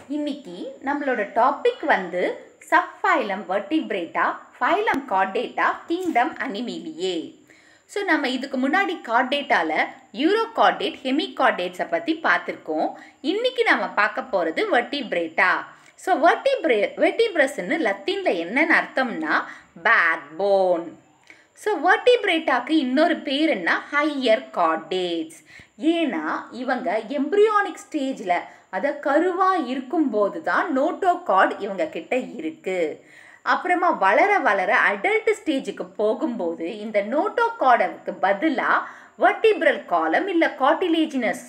இன்னைக்கு நம்மளோட டாபிக் வந்து subphylum Vertebrata phylum Chordata kingdom Animalia so நம்ம இதுக்கு முன்னாடி கார்டேட்டாவில் யூரோ கார்டேட் ஹெமி கார்டேட்ஸை பற்றி பார்த்துருக்கோம் இன்னைக்கு நம்ம பார்க்க போகிறது வெர்டிபிரேட்டா ஸோ வெர்டிபிரே வெர்டிப்ரஸ்ன்னு லத்தீனில் என்னென்னு அர்த்தம்னா பேக் போன் ஸோ வெர்டிபிரேட்டாக்கு இன்னொரு பேர் என்ன ஹையர் கார்டேட்ஸ் ஏன்னா இவங்க எம்ப்ரியானிக் ஸ்டேஜில் அதை கருவாக இருக்கும்போது தான் நோட்டோ கார்டு இவங்க கிட்ட இருக்குது அப்புறமா வளர வளர அடல்ட் ஸ்டேஜுக்கு போகும்போது இந்த நோட்டோ கார்டுக்கு பதிலாக வெர்டிபிரல் காலம் இல்லை காட்டிலேஜினஸ்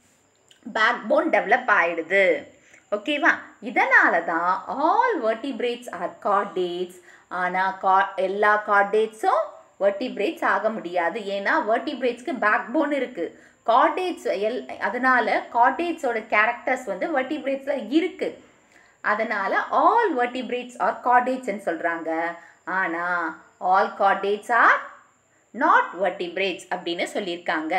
பேக் போன் டெவலப் ஆயிடுது ஓகேவா இதனால தான் ஆல் வெர்டிபிரேட்ஸ் ஆர் கார்டேட்ஸ் ஆனால் கா எல்லா கார்டேட்ஸும் வெர்டிபிரேட்ஸ் ஆக முடியாது ஏன்னா வெர்டிபிரேட்ஸ்க்கு பேக் போன் இருக்குது கார்டேட்ஸ் எல் அதனால் கார்டேட்ஸோட கேரக்டர்ஸ் வந்து வெர்டிபிரேட்ஸில் இருக்குது அதனால் ஆல் வெர்டிபிரேட்ஸ் ஆர் கார்டேட்ஸ்ன்னு சொல்கிறாங்க ஆனால் all chordates are not vertebrates அப்படின்னு சொல்லியிருக்காங்க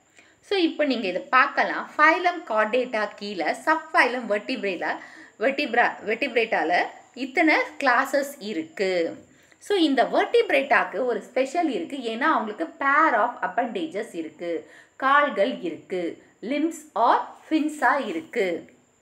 ஸோ இப்போ நீங்கள் இதை பார்க்கலாம் ஃபைலம் கார்டேட்டா கீழே சப் ஃபைலம் வெர்டிபிரேல வெர்டிப்ரா வெர்டிபிரேட்டாவில் இத்தனை கிளாஸஸ் இருக்குது ஸோ இந்த வெர்டிபிரேட்டாக்கு ஒரு ஸ்பெஷல் இருக்குது ஏன்னா அவங்களுக்கு பேர் ஆஃப் அப்பண்டேஜஸ் இருக்குது கால்கள் இருக்குது லிம்ஸ் ஆர் ஃபின்ஸாக இருக்குது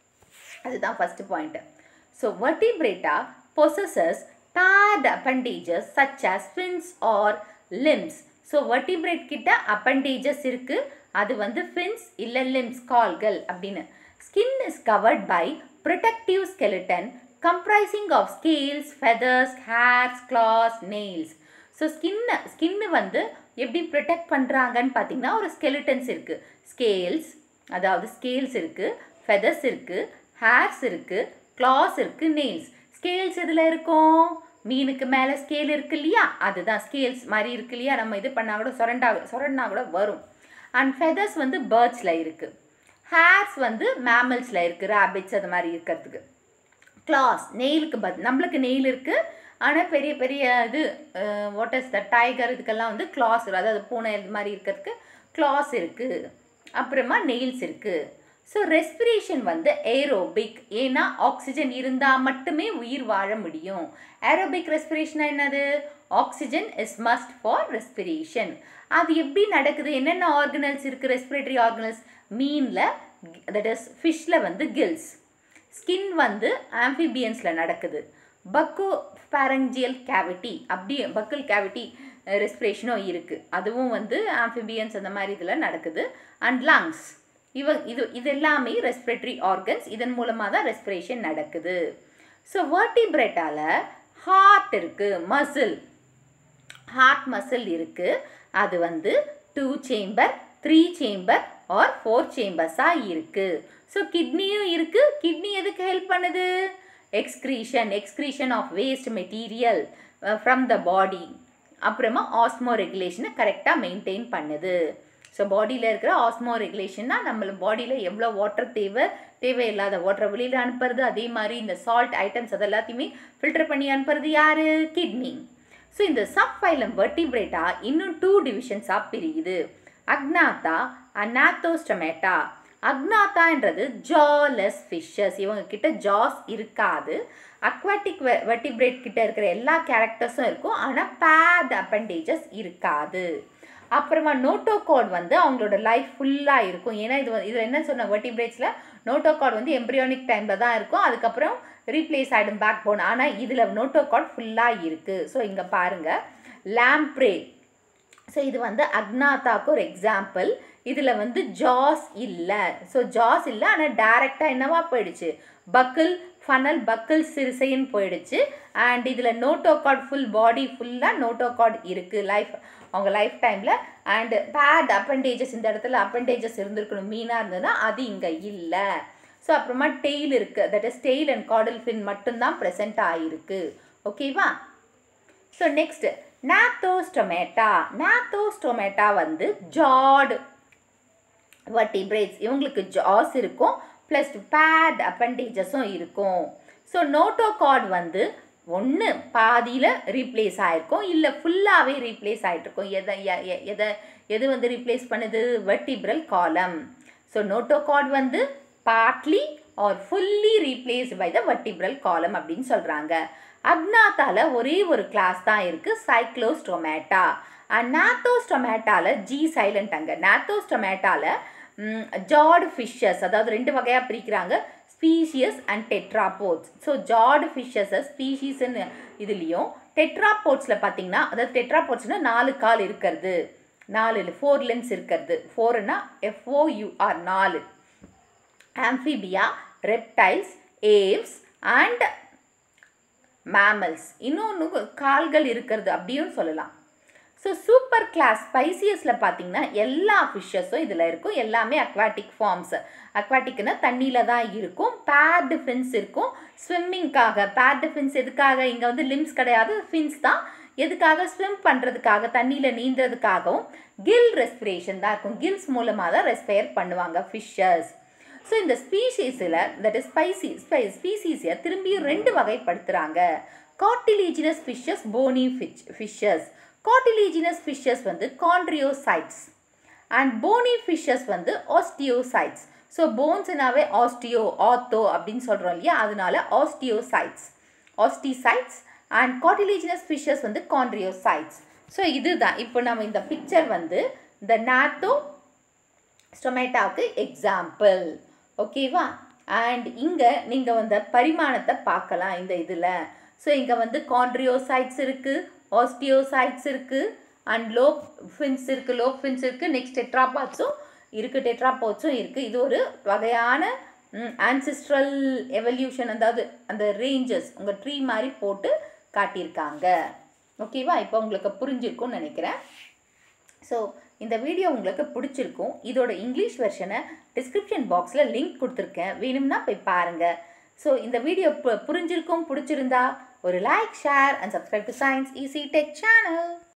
அதுதான் first point so Vertebrata possesses paired appendages such as fins or limbs so vertebrate கிட்ட அப்பண்டேஜஸ் இருக்குது அது வந்து ஃபின்ஸ் இல்லை லிம்ஸ் கால்கள் அப்படின்னு skin is covered by protective skeleton comprising of scales feathers hairs claws nails so ஸ்கின்னை skin வந்து எப்படி ப்ரொடெக்ட் பண்ணுறாங்கன்னு பார்த்தீங்கன்னா ஒரு ஸ்கெலிட்டன்ஸ் இருக்குது ஸ்கேல்ஸ் அதாவது ஸ்கேல்ஸ் இருக்குது ஃபெதர்ஸ் இருக்குது ஹேர்ஸ் இருக்குது கிளாஸ் இருக்குது நெயில்ஸ் ஸ்கேல்ஸ் எதில் இருக்கும் மீனுக்கு மேலே ஸ்கேல் இருக்கு இல்லையா அதுதான் ஸ்கேல்ஸ் மாதிரி இருக்கு இல்லையா நம்ம இது பண்ணால் கூட சொரண்டா சொரண்டா கூட வரும் அண்ட் ஃபெதர்ஸ் வந்து பேர்ட்ஸில் இருக்குது ஹேர்ஸ் வந்து மேமல்ஸில் இருக்குது ரேபிட்ஸ் அது மாதிரி இருக்கிறதுக்கு கிளாஸ் நெயிலுக்கு பத் நம்மளுக்கு நெயில் இருக்குது ஆனால் பெரிய பெரிய இது வாட் இஸ் த டைகர் இதுக்கெல்லாம் வந்து கிளாஸ் அதாவது பூனை இது மாதிரி இருக்கிறதுக்கு கிளாஸ் இருக்குது அப்புறமா நெயில்ஸ் இருக்குது ஸோ ரெஸ்பிரேஷன் வந்து ஏரோபிக் ஏன்னா ஆக்சிஜன் இருந்தால் மட்டுமே உயிர் வாழ முடியும் ஏரோபிக் ரெஸ்பிரேஷன் என்னது oxygen is must for respiration அது எப்படி நடக்குது என்னென்ன ஆர்கனல்ஸ் இருக்குது ரெஸ்பிரேட்டரி ஆர்கனல்ஸ் மீனில் தட் இஸ் ஃபிஷ்ஷில் வந்து கில்ஸ் ஸ்கின் வந்து ஆம்ஃபிபியன்ஸில் நடக்குது பக்கோ பேரஞ்சியல் கேவிட்டி அப்படி பக்கல் கேவிட்டி ரெஸ்பிரேஷனும் இருக்குது அதுவும் வந்து ஆம்ஃபிபியன்ஸ் அந்த மாதிரி இதில் நடக்குது அண்ட் லங்ஸ் இவ இது இது எல்லாமே ரெஸ்பிரேட்டரி ஆர்கன்ஸ் இதன் மூலமாக தான் ரெஸ்பிரேஷன் நடக்குது ஸோ வேர்டிபிரேட்டால் ஹார்ட் இருக்குது மசில் ஹார்ட் மசில் இருக்குது அது வந்து two chamber three chamber or four சேம்பர்ஸாக இருக்குது ஸோ கிட்னியும் இருக்குது கிட்னி எதுக்கு ஹெல்ப் பண்ணுது excretion excretion of waste material from the body அப்புறமா ஆஸ்மோ ரெகுலேஷனை கரெக்டாக மெயின்டைன் பண்ணுது ஸோ பாடியில் இருக்கிற ஆஸ்மோ ரெகுலேஷன்னா நம்ம பாடியில் எவ்வளோ வாட்டர் தேவை தேவையில்லாத வாட்டரை வெளியில் அனுப்புறது அதே மாதிரி இந்த சால்ட் ஐட்டம்ஸ் அது எல்லாத்தையுமே ஃபில்டர் பண்ணி அனுப்புறது யார் கிட்னி ஸோ இந்த சப் ஃபைலம் வெர்டிபிரேட்டா இன்னும் டூ டிவிஷன்ஸாக பிரியுது அக்னாத்தா அநாத்தோஸ்டமேட்டா அக்னாத்தான்றது ஜாலெஸ் ஃபிஷ்ஷஸ் இவங்க கிட்ட ஜாஸ் இருக்காது அக்வாட்டிக் வெ வெர்டிபிரேட் கிட்ட இருக்கிற எல்லா கேரக்டர்ஸும் இருக்கும் ஆனால் பேட் அப்பண்டேஜஸ் இருக்காது அப்புறமா நோட்டோகார்ட் வந்து அவங்களோட லைஃப் ஃபுல்லாக இருக்கும் ஏன்னா இது இதில் என்ன சொன்ன வெர்டிபிரேட்ஸில் நோட்டோகார்ட் வந்து எம்ப்ரியானிக் டைமில் தான் இருக்கும் அதுக்கப்புறம் ரீப்ளேஸ் ஆகிடும் பேக் போன் ஆனால் இதில் நோட்டோகார்ட் ஃபுல்லாக இருக்குது ஸோ இங்கே பாருங்கள் லேம்ப்ரே ஸோ இது வந்து அக்னாத்தாக்கு ஒரு எக்ஸாம்பிள் இதில் வந்து ஜாஸ் இல்லை ஸோ ஜாஸ் இல்லை ஆனால் டேரெக்டாக என்னவா போயிடுச்சு பக்கிள் ஃபனல் பக்கிள் சிறுசைன்னு போயிடுச்சு அண்ட் இதில் நோட்டோகார்ட் ஃபுல் பாடி ஃபுல்லாக நோட்டோகார்ட் இருக்குது லைஃப் அவங்க லைஃப் டைமில் அண்டு பேட் அப்பண்டேஜஸ் இந்த இடத்துல அப்பண்டேஜஸ் இருந்திருக்கணும் மீனாக இருந்ததுன்னா அது இங்கே இல்லை ஸோ அப்புறமா டெய்ல் இருக்குது that is tail and caudal fin மட்டும்தான் ப்ரெசென்ட் ஆகிருக்கு ஓகேவா ஸோ நெக்ஸ்ட் நாத்தோஸ்டொமேட்டா நாத்தோஸ்டொமேட்டா வந்து ஜாட் வர்டிபிரேட்ஸ் இவங்களுக்கு ஜாஸ் இருக்கும் ப்ளஸ் பேட் அப்பண்டேஜஸும் இருக்கும் ஸோ நோட்டோகார்ட் வந்து ஒன்று பாதியில் ரீப்ளேஸ் ஆகிருக்கும் இல்லை ஃபுல்லாகவே ரீப்ளேஸ் ஆகிட்ருக்கும் எதை எதை எது வந்து ரீப்ளேஸ் பண்ணுது வெர்டிப்ரல் காலம் ஸோ நோட்டோகார்ட் வந்து partly or fully replaced by the vertebral column அப்படின்னு சொல்கிறாங்க அக்னாத்தால ஒரே ஒரு கிளாஸ் தான் இருக்குது சைக்ளோஸ்டொமேட்டா அண்ட் நாத்தோஸ்டொமேட்டால ஜி சைலண்ட் அங்கே நாத்தோஸ்டொமேட்டால ஜார்டு ஃபிஷ்ஷஸ் அதாவது ரெண்டு வகையாக பிரிக்கிறாங்க species and tetrapods so jawed ஃபிஷ்ஷஸை ஸ்பீஷீஸ்ன்னு இதுலேயும் டெட்ராபோட்ஸில் பார்த்தீங்கன்னா அதாவது டெட்ராபோட்ஸ்னால் நாலு கால் இருக்கிறது நாலு ஃபோர் லென்ஸ் இருக்கிறது ஃபோர்னா எஃப்ஓயூஆர் நாலு Amphibia reptiles Aves and mammals இன்னொன்று கால்கள் இருக்கிறது அப்படியும் சொல்லலாம் ஸோ சூப்பர் கிளாஸ் ஸ்பைசியஸில் பார்த்தீங்கன்னா எல்லா ஃபிஷ்ஷஸும் இதில் இருக்கும் எல்லாமே அக்வாட்டிக் ஃபார்ம்ஸ் அக்வாட்டிக்னா தண்ணியில் தான் இருக்கும் பேர்டு ஃபின்ஸ் இருக்கும் ஸ்விம்மிங்காக பேர்டு ஃபின்ஸ் எதுக்காக இங்கே வந்து லிம்ஸ் கிடையாது ஃபின்ஸ் தான் எதுக்காக ஸ்விம் பண்ணுறதுக்காக தண்ணியில் நீந்துறதுக்காகவும் கில் ரெஸ்பிரேஷன் தான் இருக்கும் கில்ஸ் மூலமாக தான் ரெஸ்பயர் பண்ணுவாங்க ஃபிஷ்ஷஸ் ஸோ இந்த ஸ்பீஷீஸில் தட் இஸ் ஸ்பைசி ஸ்பை ஸ்பீசீஸை திரும்பியும் ரெண்டு வகைப்படுத்துகிறாங்க cartilaginous fishes bony fish fishes cartilaginous fishes வந்து கான்ட்ரியோசைட்ஸ் அண்ட் போனி ஃபிஷ்ஷஸ் வந்து ஆஸ்டியோசைட்ஸ் ஸோ போன்ஸ்னாவே ஆஸ்டியோ ஆத்தோ அப்படின்னு சொல்கிறோம் இல்லையா அதனால ஆஸ்டியோசைட்ஸ் ஆஸ்டிசைட்ஸ் அண்ட் காட்டிலீஜினஸ் ஃபிஷ்ஷஸ் வந்து கான்ட்ரியோசைட்ஸ் ஸோ இதுதான் இப்போ நம்ம இந்த பிக்சர் வந்து இந்த நாத்தோ ஸ்டொமேட்டாவுக்கு எக்ஸாம்பிள் ஓகேவா அண்ட் இங்கே நீங்கள் வந்து பரிமாணத்தை பார்க்கலாம் இந்த இதில் ஸோ இங்கே வந்து கான்ட்ரியோசைட்ஸ் இருக்குது ஆஸ்டியோசைட்ஸ் இருக்குது அண்ட் லோ ஃபின்ஸ் இருக்குது லோ ஃபின்ஸ் இருக்குது நெக்ஸ்ட் டெட்ராபாட்ஸும் இருக்குது டெட்ராபாட்ஸும் இருக்குது இது ஒரு வகையான ஆன்சிஸ்ட்ரல் எவல்யூஷன் அதாவது அந்த ரேஞ்சஸ் உங்கள் ட்ரீ மாதிரி போட்டு காட்டியிருக்காங்க ஓகேவா இப்போ உங்களுக்கு புரிஞ்சிருக்கும்னு நினைக்கிறேன் ஸோ இந்த வீடியோ உங்களுக்கு பிடிச்சிருக்கும் இதோட இங்கிலீஷ் வெர்ஷனை டிஸ்கிரிப்ஷன் பாக்ஸில் லிங்க் கொடுத்துருக்கேன் வேணும்னா போய் பாருங்கள் ஸோ இந்த வீடியோ புரிஞ்சிருக்கும் பிடிச்சிருந்தா ஒரு like share and subscribe to Science Easy Tech channel